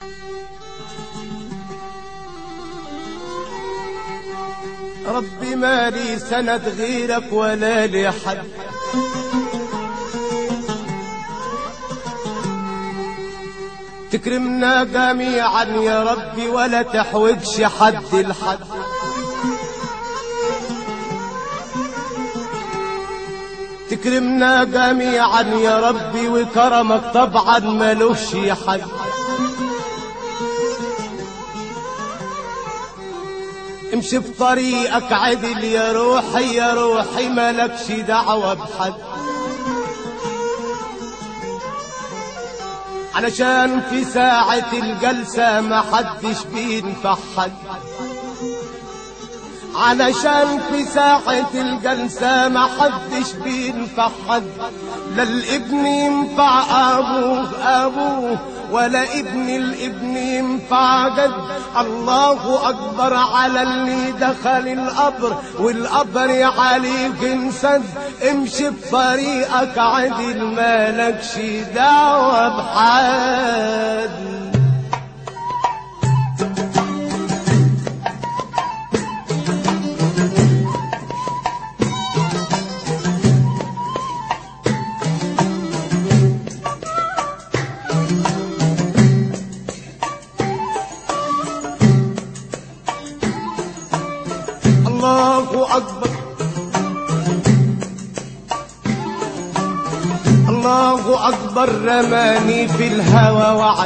ربي ما لي سند غيرك ولا لي حد تكرمنا جميعا يا ربي ولا تحوجش حد لحد تكرمنا جميعا يا ربي وكرمك طبعا ملوش حد امشي في طريقك عدل يا روحي يا روحي مالكش دعوة بحد علشان في ساعة الجلسة ما حدش بينفع حد علشان في ساعة الجلسة ما حدش بينفع حد لا الابن ينفع أبوه أبوه ولا ابن الابن ينفع جد الله أكبر على اللي دخل القبر والقبر عليك انسد امشي بطريقك عدل مالكش دعوة بحد الله أكبر الله أكبر رماني في الهوى وعد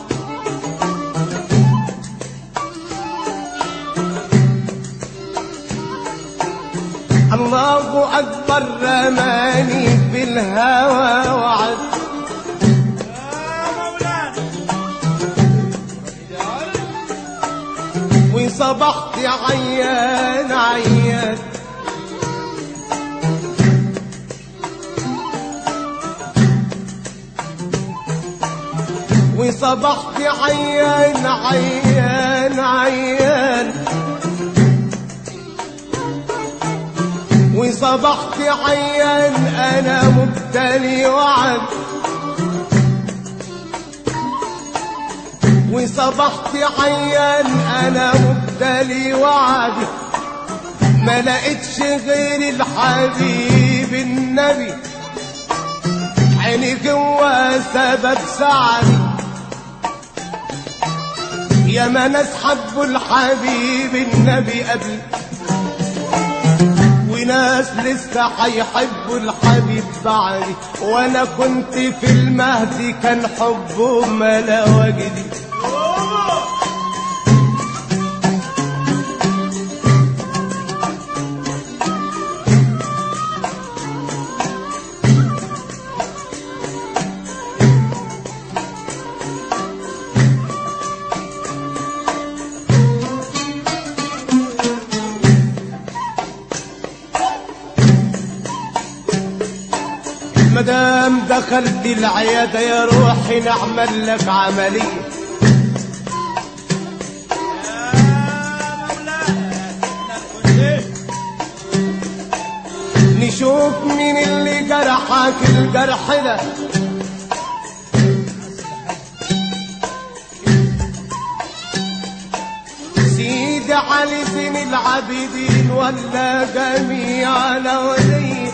الله أكبر رماني في الهوى وعد وصبحت عيان عيان وصبحت عيان عيان عيان وصبحت عيان انا مبتلي وعد وصبحت عيان انا مبتلي وعدي ما لقيتش غير الحبيب النبي عيني هو سبب سعدي يا ما ناس حبوا الحبيب النبي قبل وناس لسه هيحبوا الحبيب بعدي وانا كنت في المهدي كان حبه ملا وجدي مدام دخلت العيادة يا روحي نعمل لك عملية نشوف مين اللي جرحك الجرح ده سيدي علي زين العابدين ولا جميع الأولين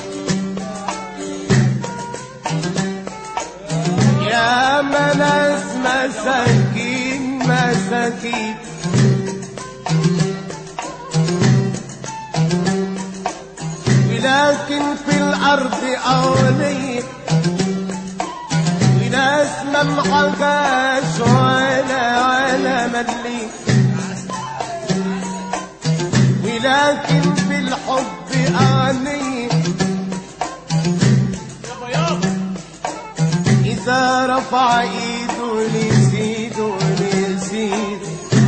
يا مناس مساكين مساكين ولكن في الأرض أولين وناس ما معجاش ولا ولا ملي ولكن في الحب أغني إذا رفع إيده ليزيده ليزيد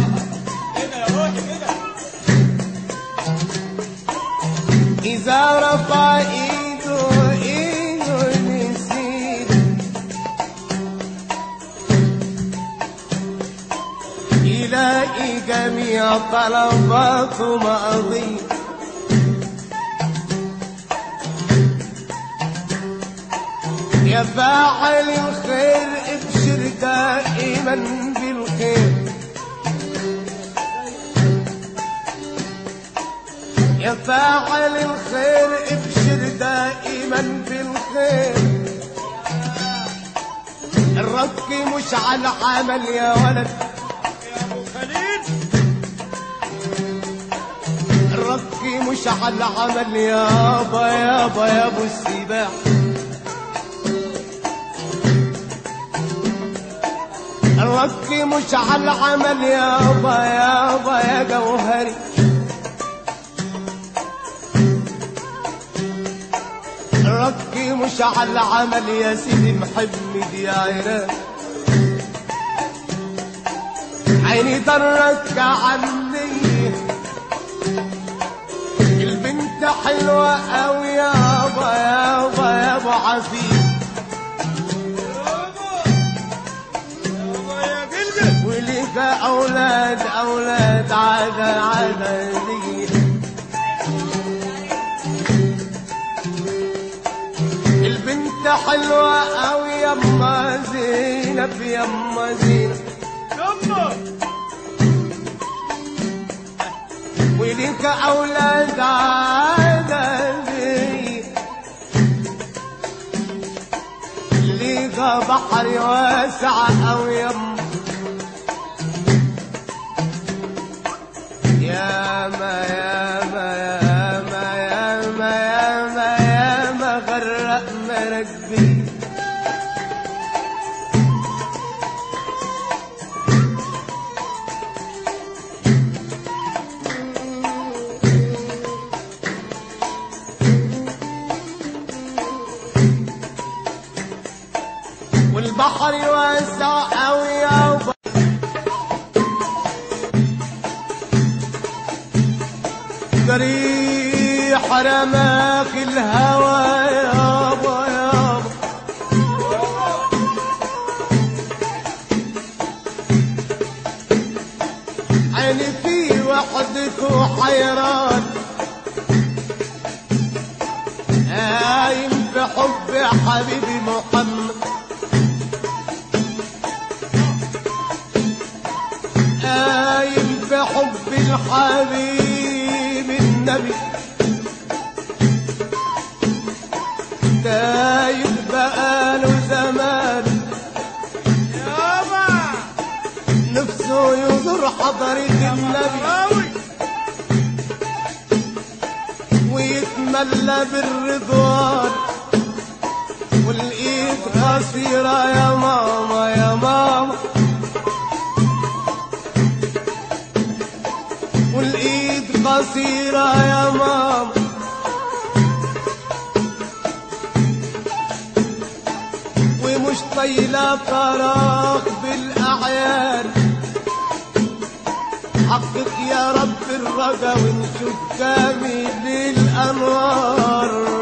إذا رفع إيده إيده ليزيد يلاقي جميع طلباته مقضيه يا فاعل الخير ابشر دائما الخير يا فاعل الخير ابشر دائما بالخير الرك مش على عمل يا ولد يا ابو خليل الرك مش على عمل يابا يابا يا ابو السباح الرك مش على عمل يابا يابا يا جوهري الرك مش على عمل يا سيدي محمد يا عراق عيني درك عني البنت حلوة أوي يابا يابا يابا عفيف يابا يا قلبي وليك أولاد أولاد عادة عادة لي البنت حلوة أوي يما زينب يما زينب يما وليك أولاد عادة لي ليك بحر واسع أوي يما يا ما يا ما يا ما يا ما يا ما يا ما غرق مركبي والبحر واسع أوي يا ريح رماك الهوى يابا يابا عيني في وحدك وحيران قايم في حب حبيبي محمد قايم في حب الحبيب النبي دايب بقاله زمان يابا نفسه يزور حضرة النبي راوي ويتملى بالرضوان والايد قصيرة يا ماما يا ماما والايد قصيرة يا ماما ومش طايلة فراغ بالأعيان حقق يا رب الرجا ونشوف كامل الأنوار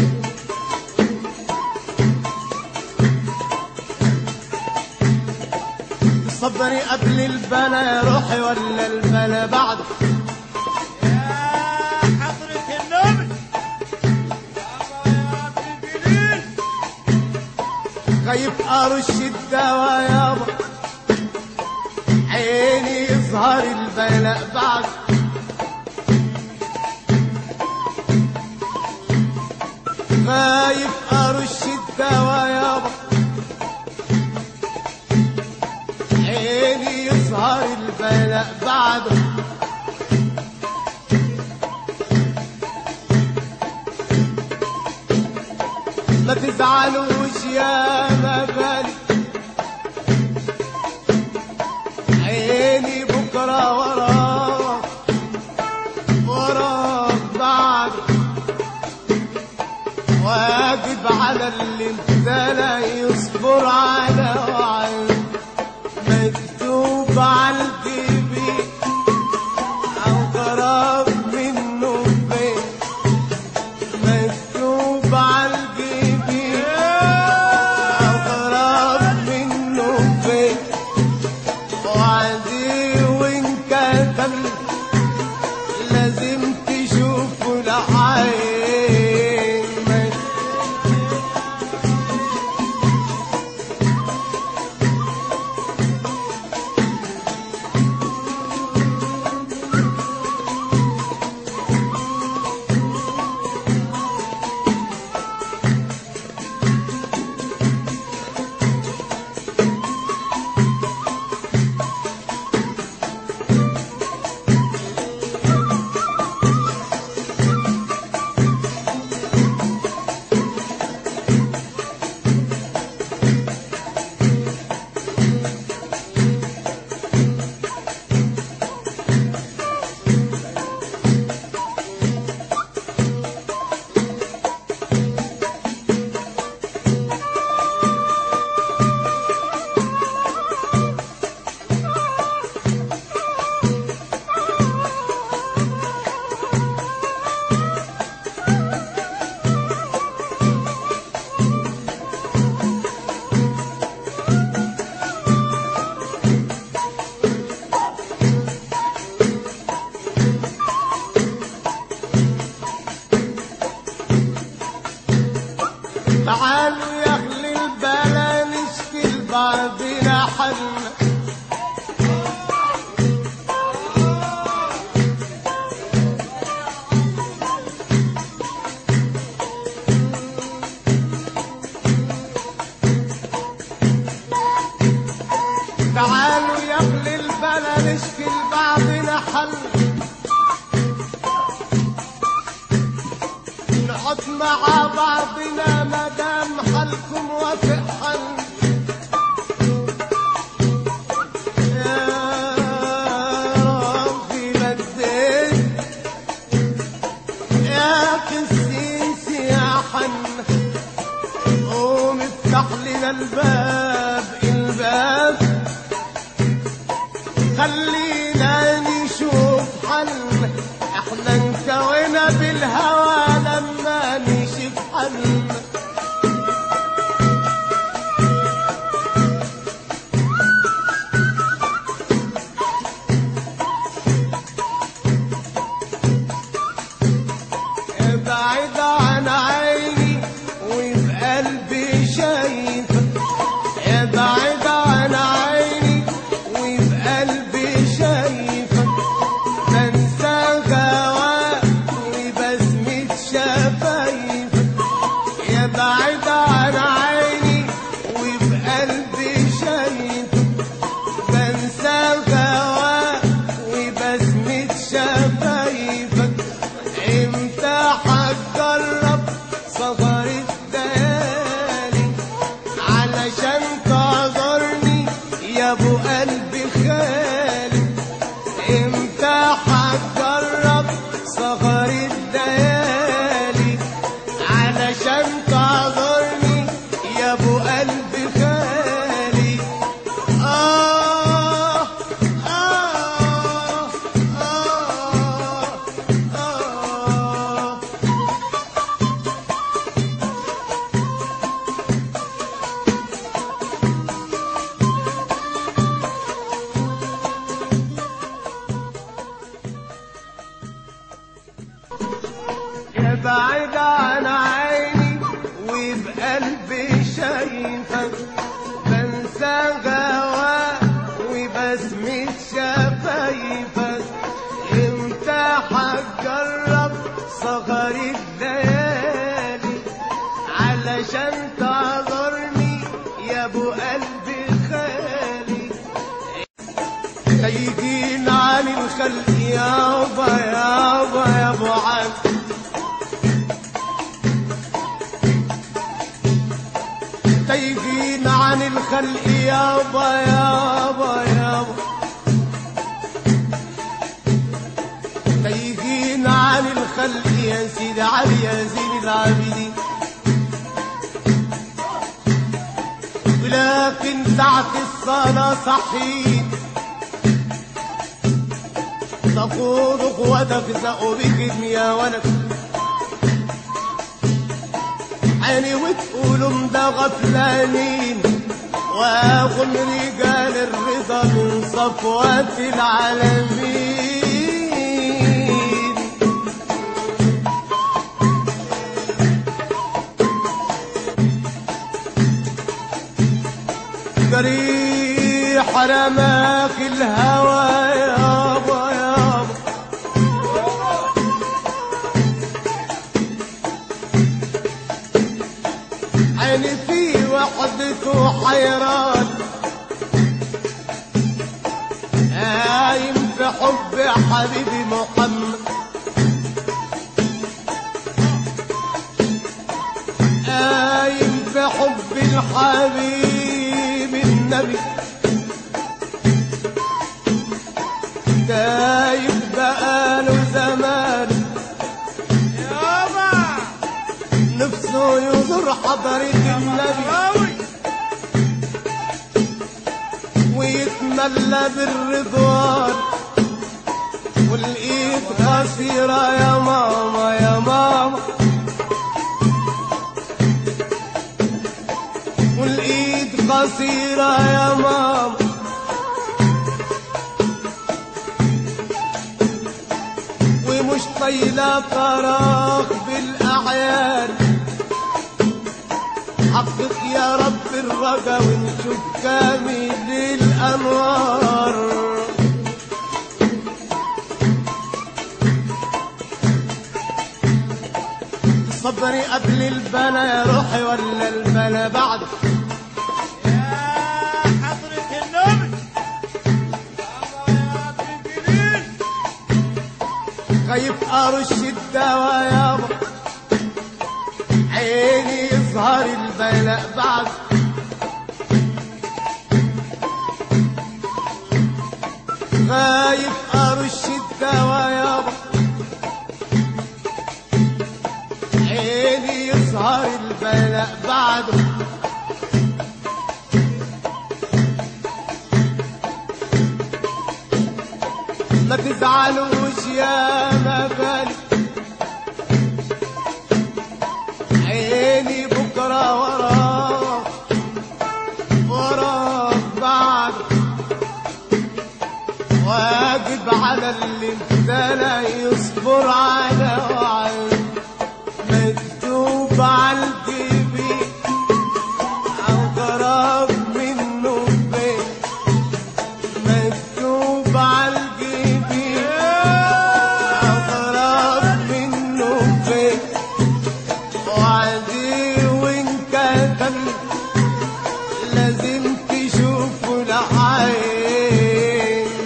صبري قبل البلا يا روحي ولا البلا بعد يا حضرة النبي يابا يا ابن الجليل خايف ارش الدواء يابا عيني يظهر البلاء بعد خايف ارش الدواء يابا عيني يظهر البلاء بعده ما تزعلوش يا مبالي عيني بكرة وراك وراك بعد واجب على اللي ابتلى يصبر على وعد مكتوب على الجبين أو قراب منه فين مكتوب على الجبين أغرب منه فين وعدي وإن كتب لازم تشوفه العين تعالوا يا اهل البلد نشكي لبعضنا حل نقعد مع بعضنا مدام حالكم وافق حل يا ربي مدين يا قسيس يا حن قوم افتح لنا الباب الباب خلينا نشوف حل احنا انكوينا بالهوى لما نشوف حل ابعد عن عيني وفي قلبي شايفك ابعد عن عيني وفي قلبي شايفك بنسى هواك وبسمة شفايفك ابعد عن عيني وفي قلبي شايفك بنسى هواك وبسمة شفايفك امتى هتجرب سفر الليالي علشان تعذرني يا ابو قلبي خالي امتى هتجرب سفر الليالي علشان تعذرني يا ابو قلبي خالي آه آه آه آه ابعد عن عيني وبقلبي شايفك بنسى هواك وبسمة شفايفك امتى هتجرب سهر الليالي علشان تعذرني يا ابو قلبي خالي تيجين عن الخلق يابا يابا يا ابو عم تيجين عن الخلق يابا يابا يابا تيجين عن الخلق يا سيدي علي يا سيدي العابدين ولكن ساعة الصلاة صحيت تقود اخوتك زقوا بك يا ولد عيني وتقولوا ده غفلانين واخن رجال الرضا من صفوات العالمين جريح رماك الهوى يابا يابا عيني في وحدته حيران قايم في حب حبيبي محمد قايم في حب الحبيب النبي دايب بقاله زمان يابا نفسه يزور حضرة النبي راوي ويتملى بالرضوان والايد قصيرة يا ماما يا ماما والايد قصيرة يا ماما ومش طايلة فراغ بالأعيان حقق يا رب الرجا ونشوف كامل الأنوار صبري قبل البلا يا روحي ولا البلا بعد يا حضرة النبي خايف ارش الدواء يابا عيني يظهر البلاء بعد خايف ارش الدواء يابا عيني يظهر البلاء بعده ما تزعلوش يا مبالي عيني بكرة وراك وراك بعد واجب على اللي ابتلى يصبر على وعد مكتوب على الجبين أغرب منه بيت مكتوب على الجبين أغرب منه بيت وعدي وإن كتم لازم تشوفه العين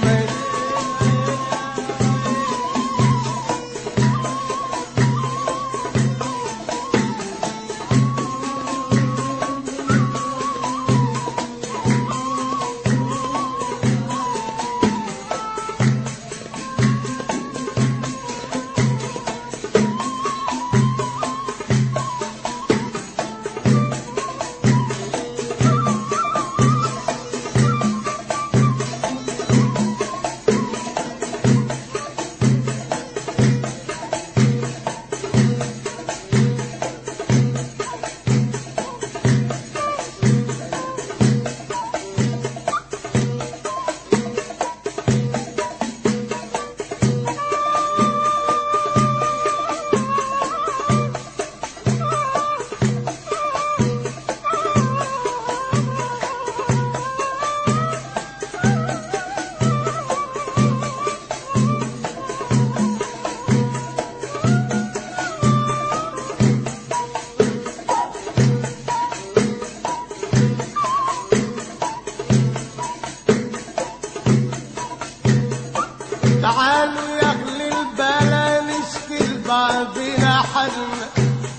تعالوا يا اهل البلا نشكي لبعضنا حلنا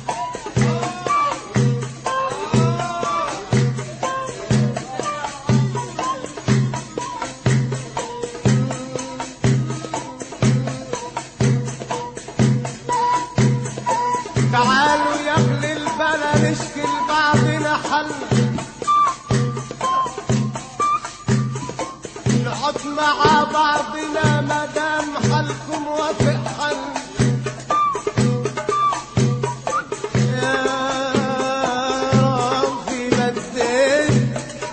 تعالوا يا اهل البلا نشكي لبعضنا حلنا نقعد مع بعضنا مدام حالكم وافق حالنا يا ربي بدل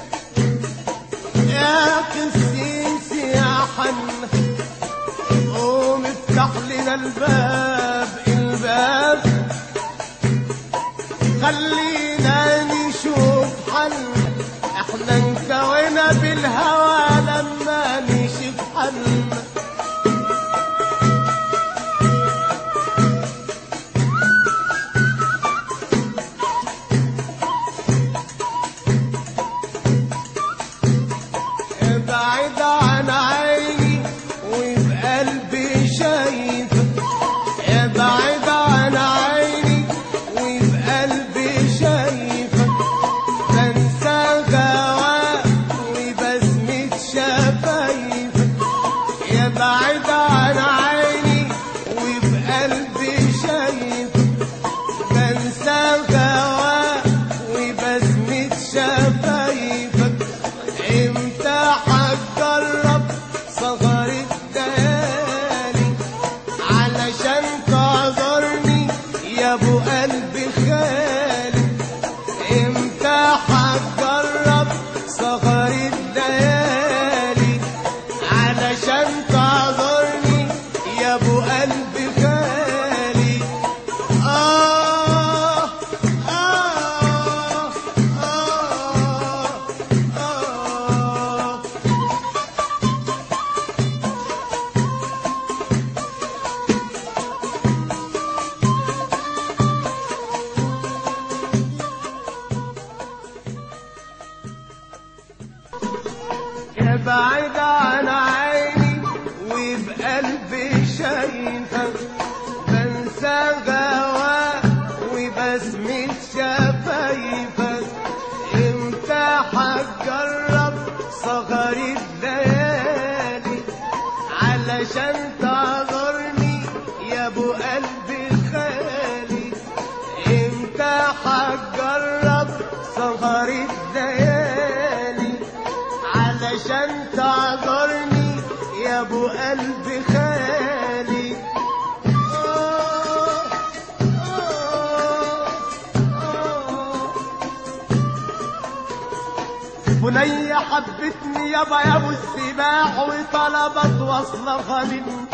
يا قسيس يا حن قوم افتح لنا الباب الباب خلينا نشوف حل احنا انكوينا بالهوى لما نشوف حل ابعد عن عيني وبقلبي شايفك ابعد عن عيني وبقلبي شايفك بنسى غواك وبسمة شفايفك يا بعيد عن عيني وبقلبي شايفك بنسى غواك وبسمة شفايفك امتى هتجرب صغر الليالي علشان تعذرني يا ابو قلبي خالي امتى هتجرب صغر الليالي علشان تعذرني يا ابو قلبي خالي آه آه آه آه ابعد عن عيني وبقلبي شايفك علشان تعذرني يا ابو قلبي خالي انت هتجرب سهر الليالي علشان تعذرني يا ابو قلبي خالي آه، آه، آه. بنية حبتني يابا يا ابو السباح وطلبت وصلها مني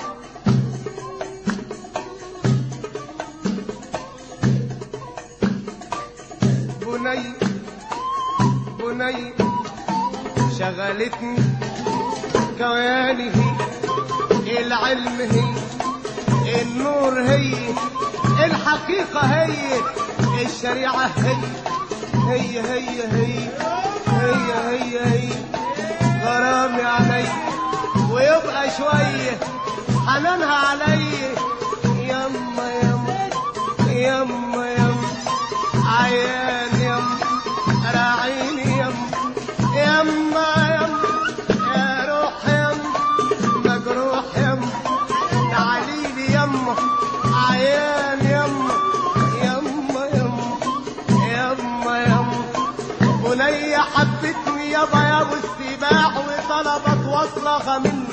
بني بني شغلتني كياني هي العلم هي النور هي الحقيقة هي الشريعة هي هي هي هي هي هي هي غرامي علي ويبقى شوية حنانها علي يما يما يما يما عيان يما راعيني يما يما يما يا روح يما مجروح يما تعاليلي يما عيان يما يما يما يما يما بنية حبتني يابا يا ابو السباح وطلبت وصلها مني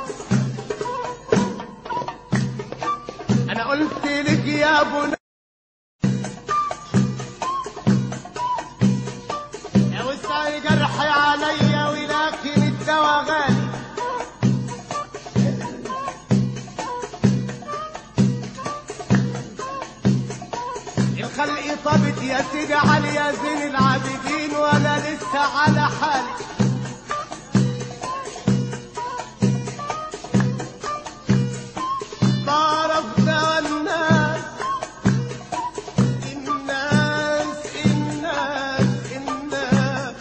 انا قلت لك يا بني يا وسعي جرحي عليا ولكن الدواء غالي الخلق طبت يا سيدي علي يا زين العابدين وانا لسه على حالي طرف ده الناس الناس الناس الناس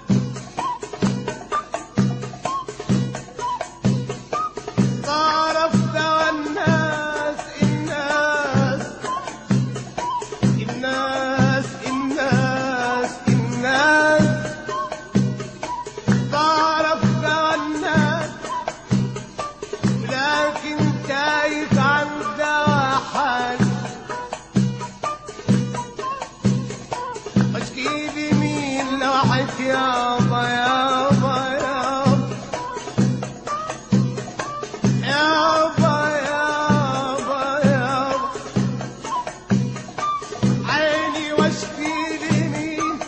طرف ده الناس الناس الناس الناس الناس تعرف ده الناس لكن تايه عن دوا حال اشكي لي مين لوحك يابا يابا يابا يابا يابا يابا عيني واشكي لمين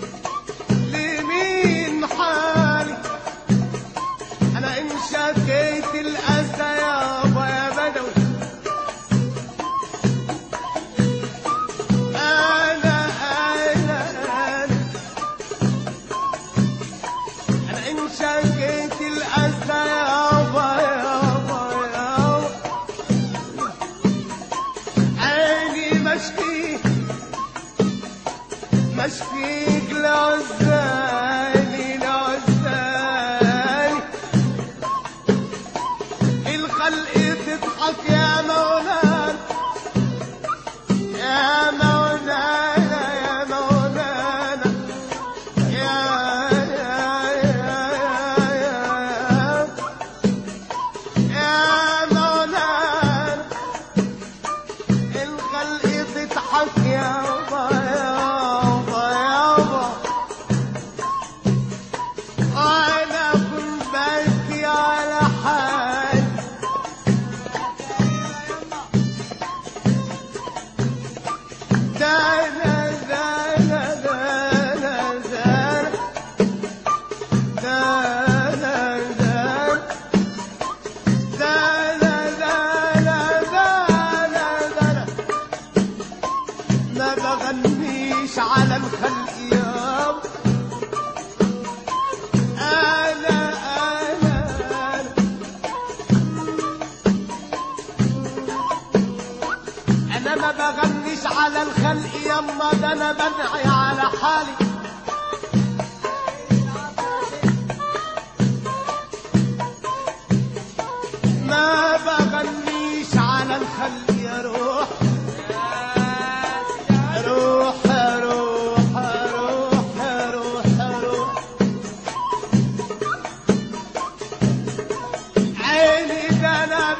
لمين حالي انا ان شكيت الاسى يابا يا بدوي انا انا انا انا ان شكيت الاسى يابا يابا يابا عيني مشكي مشفيك لعزاني لعزاني الخلق تضحك يا مولانا يا مولانا يا مولانا يا يا يا يا يا يا مولانا الخلق تضحك يابا يابا يابا انا كنت ببكي على حالي دانا دانا دانا دانا دانا دانا دانا دانا دانا دانا ما بغنيش على الخلق يابا انا انا انا انا ما بغنيش على الخلق يما ده انا بنعي على حالي ما بغنيش على الخلق يا روح روح روح روح روح روح عيني ده انا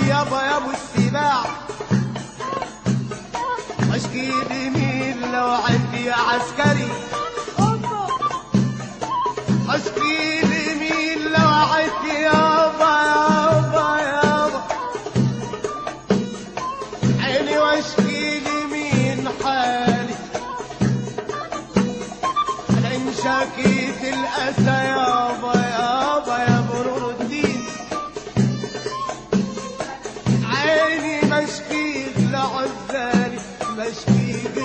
يابا يا ابو السباع اشكي لمين لو عندي يا عسكري اشكي لمين لو عندي يابا يابا يابا عيني واشكي لمين حالي لان شكيت الاسى يابا يابا يا برور الدين عيني مشكيك لعزالي مشكيك